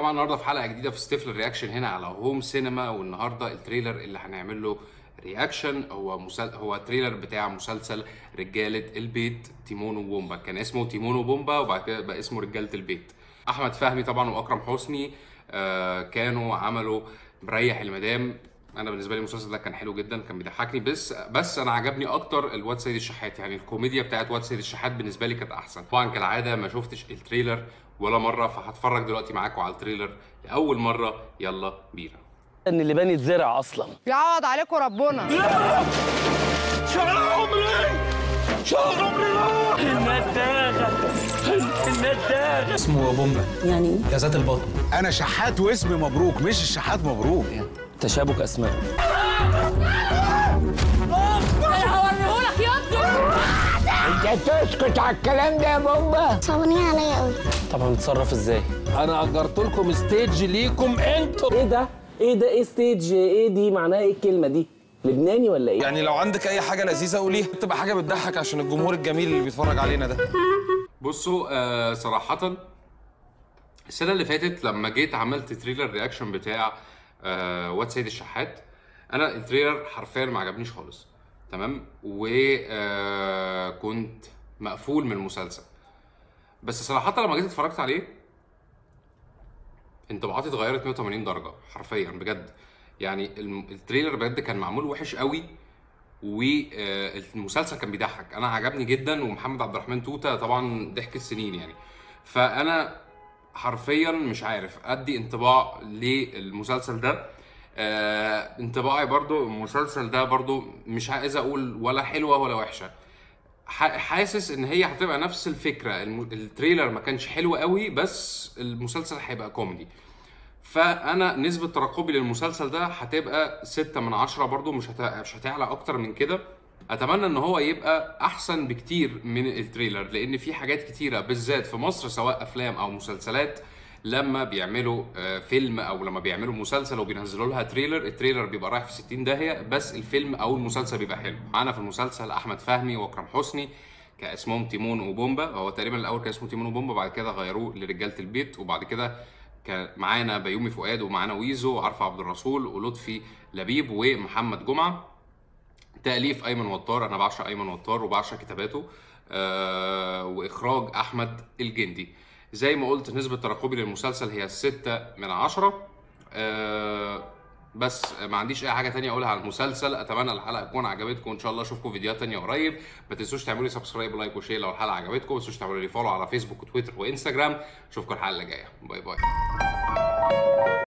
طبعا النهارده في حلقه جديده في ستيفلر رياكشن هنا على هوم سينما والنهارده التريلر اللي هنعمل له رياكشن هو مسل... هو تريلر بتاع مسلسل رجاله البيت تيمون وبومبا كان اسمه تيمون وبومبا وبعد كده بقى اسمه رجاله البيت احمد فهمي طبعا واكرم حسني آه كانوا عملوا مريح المدام انا بالنسبه لي المسلسل ده كان حلو جدا كان بيضحكني بس بس انا عجبني اكتر الواد سيد الشحات يعني الكوميديا بتاعت واد سيد الشحات بالنسبه لي كانت احسن طبعا كالعاده ما شفتش التريلر ولا مره فهتفرج دلوقتي معاكم على التريلر لاول مره يلا بينا ان اللبان يتزرع اصلا يعوض عليكم ربنا شهر عمري شهر عمري النداغه النداغه اسمه بومبا يعني ايه؟ غازات البطن انا شحات واسمي مبروك مش الشحات مبروك تشابك اسماء هوريهولك يا صعبانين عليا قوي طب هنتصرف ازاي انا اجرت لكم ستيج ليكم انتوا ايه ده ايه ده ايه ستيج ايه دي معناها ايه الكلمه دي لبناني ولا ايه يعني لو عندك اي حاجه لذيذه قوليها تبقى حاجه بتضحك عشان الجمهور الجميل اللي بيتفرج علينا ده بصوا آه صراحة السنة اللي فاتت لما جيت عملت تريلر رياكشن بتاع آه واد سيد الشحات انا التريلر حرفيا ما عجبنيش خالص تمام وكنت مقفول من المسلسل بس صراحة لما جيت اتفرجت عليه انطباعاتي اتغيرت 180 درجة حرفيا بجد يعني الم- التريلر بجد كان معمول وحش قوي والمسلسل كان بيضحك انا عجبني جدا ومحمد عبد الرحمن توته طبعا ضحك السنين يعني فانا حرفيا مش عارف ادي انطباع للمسلسل ده آه انطباعي برضو المسلسل ده برضو مش عايز اقول ولا حلوه ولا وحشه ح- حاسس ان هي هتبقى نفس الفكره الم- التريلر ما كانش حلو قوي بس المسلسل هيبقى كوميدي فانا نسبه ترقبي للمسلسل ده هتبقى ستة من عشرة برضو مش هت... مش هتعلى اكتر من كده اتمنى ان هو يبقى احسن بكتير من التريلر لان في حاجات كتيره بالذات في مصر سواء افلام او مسلسلات لما بيعملوا آه، فيلم او لما بيعملوا مسلسل وبينزلوا لها تريلر التريلر بيبقى رايح في 60 داهيه بس الفيلم او المسلسل بيبقى حلو معانا في المسلسل احمد فهمي واكرم حسني كان اسمهم تيمون وبومبا هو تقريبا الاول كان اسمه تيمون وبومبا بعد كده غيروه لرجاله البيت وبعد كده كان معانا بيومي فؤاد ومعانا ويزو وعارفه عبد الرسول ولطفي لبيب ومحمد جمعه تأليف أيمن وطار أنا بعشق أيمن وطار وبعشق كتاباته آه وإخراج أحمد الجندي زي ما قلت نسبة ترقبي للمسلسل هي ستة من عشرة آه بس ما عنديش اي حاجه تانية اقولها على المسلسل اتمنى الحلقه تكون عجبتكم ان شاء الله اشوفكم فيديوهات تانية قريب ما تنسوش تعملوا لي سبسكرايب ولايك وشير لو الحلقه عجبتكم ما تنسوش تعملوا لي فولو على فيسبوك وتويتر وانستجرام اشوفكم الحلقه اللي جايه باي باي